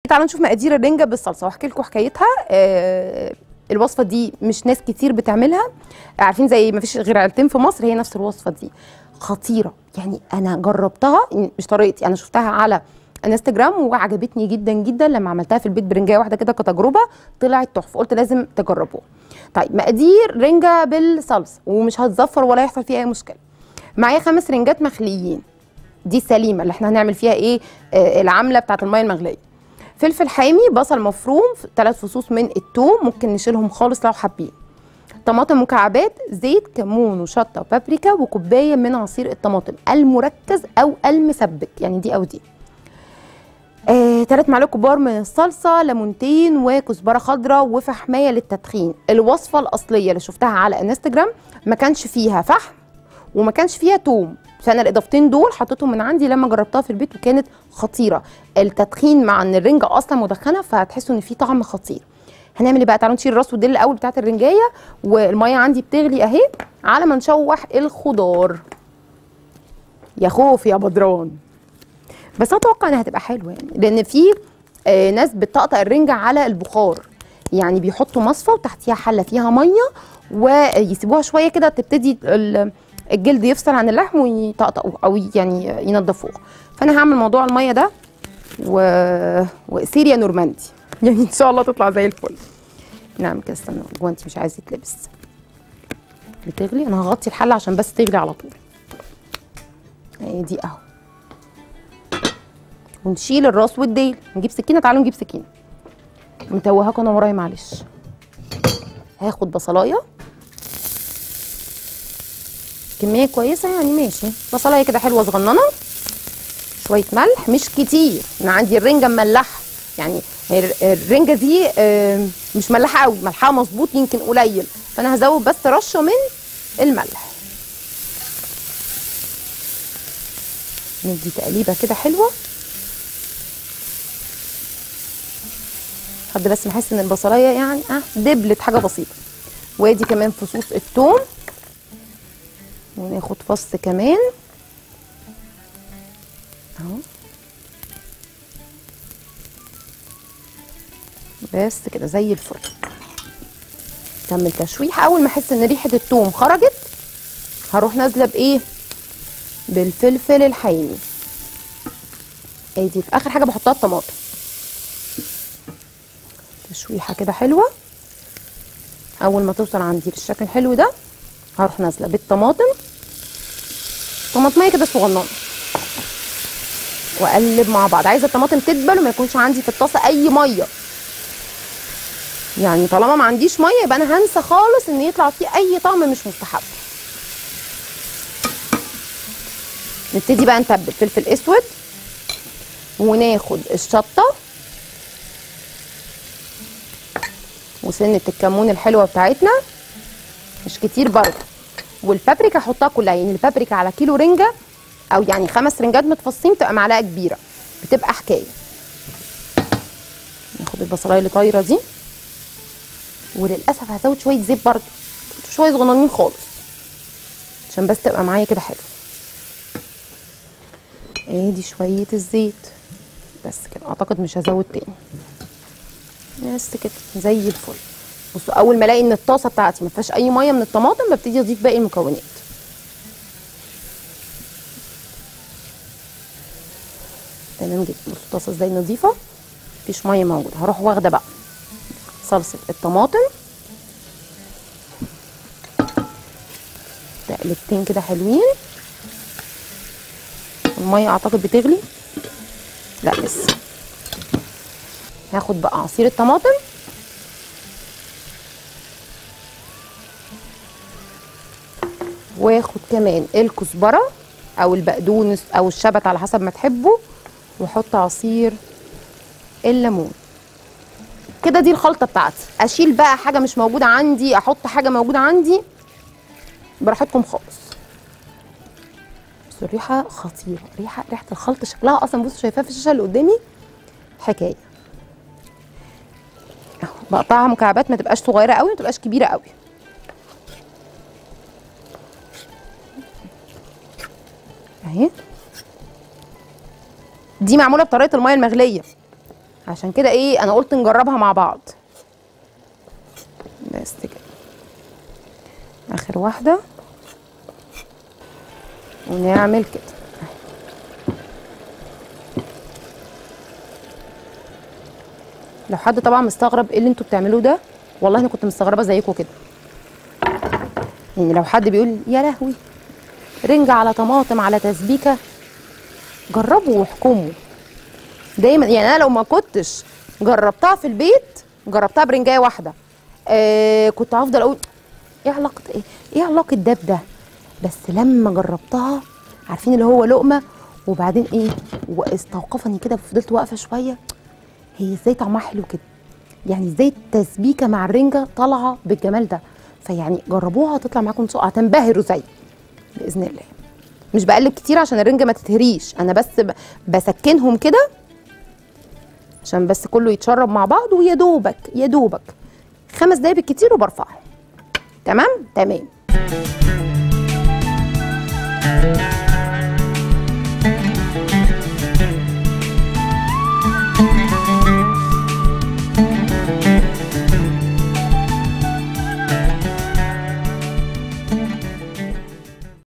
تعالوا نشوف مقادير الرنجه بالصلصه واحكي لكم حكايتها آه الوصفه دي مش ناس كتير بتعملها عارفين زي ما فيش غير عيلتين في مصر هي نفس الوصفه دي خطيره يعني انا جربتها مش طريقتي انا شفتها على انستجرام وعجبتني جدا جدا لما عملتها في البيت برنجايه واحده كده كتجربه طلعت تحفه قلت لازم تجربوها طيب مقادير رنجه بالصلصه ومش هتزفر ولا يحصل فيها اي مشكله معايا خمس رنجات مخليين دي السليمه اللي احنا هنعمل فيها ايه آه العمله بتاعه الميه المغليه فلفل حامي بصل مفروم ثلاث فصوص من الثوم ممكن نشيلهم خالص لو حابين طماطم مكعبات زيت كمون وشطه وبابريكا وكوبايه من عصير الطماطم المركز او المسبك يعني دي او دي آه، تلات معلقة كبار من الصلصة ليمونتين وكزبرة خضراء وفحماية للتدخين الوصفة الأصلية اللي شفتها على انستجرام ما كانش فيها فحم وما كانش فيها توم فانا الاضافتين دول حطيتهم من عندي لما جربتها في البيت وكانت خطيره التدخين مع ان الرنجه اصلا مدخنه فهتحسوا ان في طعم خطير هنعمل ايه بقى تعالوا نشيل الراس والديل الاول بتاعت الرنجايه والميه عندي بتغلي اهي على ما نشوح الخضار يا خوف يا بدران بس اتوقع انها هتبقى حلوه يعني لان في آه ناس بتطقطق الرنجه على البخار يعني بيحطوا مصفى وتحتيها حله فيها ميه ويسيبوها شويه كده تبتدي ال- الجلد يفصل عن اللحم ويطقطقوه او يعني ينضفوه فانا هعمل موضوع الميه ده و... وسيريا نورماندي يعني ان شاء الله تطلع زي الفل نعم كده استنى جوانتي مش عايز يتلبس بتغلي انا هغطي الحله عشان بس تغلي على طول اهي دي اهو ونشيل الراس والديل نجيب سكينه تعالوا نجيب سكينه متوهاكوا انا ورايا معلش هاخد بصلايه كميه كويسه يعني ماشي بصلايه كده حلوه صغننه شويه ملح مش كتير انا عندي الرنجه مملحه يعني الر- الرنجه دي آه، مش ملحه قوي ملحها مظبوط يمكن قليل فانا هزود بس رشه من الملح ندي تقليبه كده حلوه لحد بس ما احس ان البصلايه يعني اه دبلت حاجه بسيطه وادي كمان فصوص الثوم وناخد فص كمان اهو بس كده زي الفل كمل تشويح اول ما احس ان ريحه الثوم خرجت هروح نازله بايه بالفلفل الحامي ادي في اخر حاجه بحطها الطماطم تشويحه كده حلوه اول ما توصل عندي بالشكل الحلو ده هروح نازله بالطماطم طماطميه كده صغننه واقلب مع بعض عايزه الطماطم تدبل وما يكونش عندي في الطاسه اي ميه يعني طالما ما عنديش ميه يبقى انا هنسى خالص ان يطلع فيه اي طعم مش مستحب نبتدي بقى نتبل فلفل اسود وناخد الشطه وسنه الكمون الحلوه بتاعتنا مش كتير برضه والبابريكا احطها كلها يعني البابريكا على كيلو رنجه او يعني خمس رنجات متفصين بتبقى معلقه كبيره بتبقى حكايه ناخد البصلايه اللي طايره دي وللاسف هزود شويه زيت برضه شويه صغننين خالص عشان بس تبقى معايا كده حلو ادي شويه الزيت بس كده اعتقد مش هزود تاني بس كده زي الفل بصوا اول ما الاقي ان الطاسه بتاعتي ما فيهاش اي ميه من الطماطم ببتدي اضيف باقي المكونات تمام جدا بصوا الطاسه ازاي نظيفه مفيش ميه موجوده هروح واخده بقى صلصه الطماطم تقلبتين كده حلوين الميه اعتقد بتغلي لا لسه هاخد بقى عصير الطماطم واخد كمان الكزبره او البقدونس او الشبت على حسب ما تحبوا واحط عصير الليمون كده دي الخلطه بتاعتي اشيل بقى حاجه مش موجوده عندي احط حاجه موجوده عندي براحتكم خالص بس الريحه خطيره ريحه ريحه الخلطه شكلها اصلا بصوا شايفاها في الشاشه اللي قدامي حكايه اهو بقطعها مكعبات ما تبقاش صغيره قوي ما تبقاش كبيره قوي اهي دي معموله بطريقه الميه المغليه عشان كده ايه انا قلت نجربها مع بعض بس كده اخر واحده ونعمل كده لو حد طبعا مستغرب ايه اللي انتوا بتعملوه ده والله انا كنت مستغربه زيكم كده يعني لو حد بيقول يا لهوي رنجة على طماطم على تسبيكه جربوا واحكموا دايما يعني انا لو ما كنتش جربتها في البيت جربتها برنجايه واحده آه كنت هفضل اقول ايه علاقه ايه ايه علاقه ده بده بس لما جربتها عارفين اللي هو لقمه وبعدين ايه واستوقفني كده فضلت واقفه شويه هي ازاي طعمها حلو كده يعني ازاي التسبيكه مع الرنجه طالعه بالجمال ده فيعني جربوها هتطلع معاكم سوق هتنبهروا زي باذن الله مش بقلب كتير عشان الرنجه ما تتهريش انا بس ب- بسكنهم كده عشان بس كله يتشرب مع بعض ويا دوبك يا دوبك خمس دقايق بالكتير وبرفعهم تمام تمام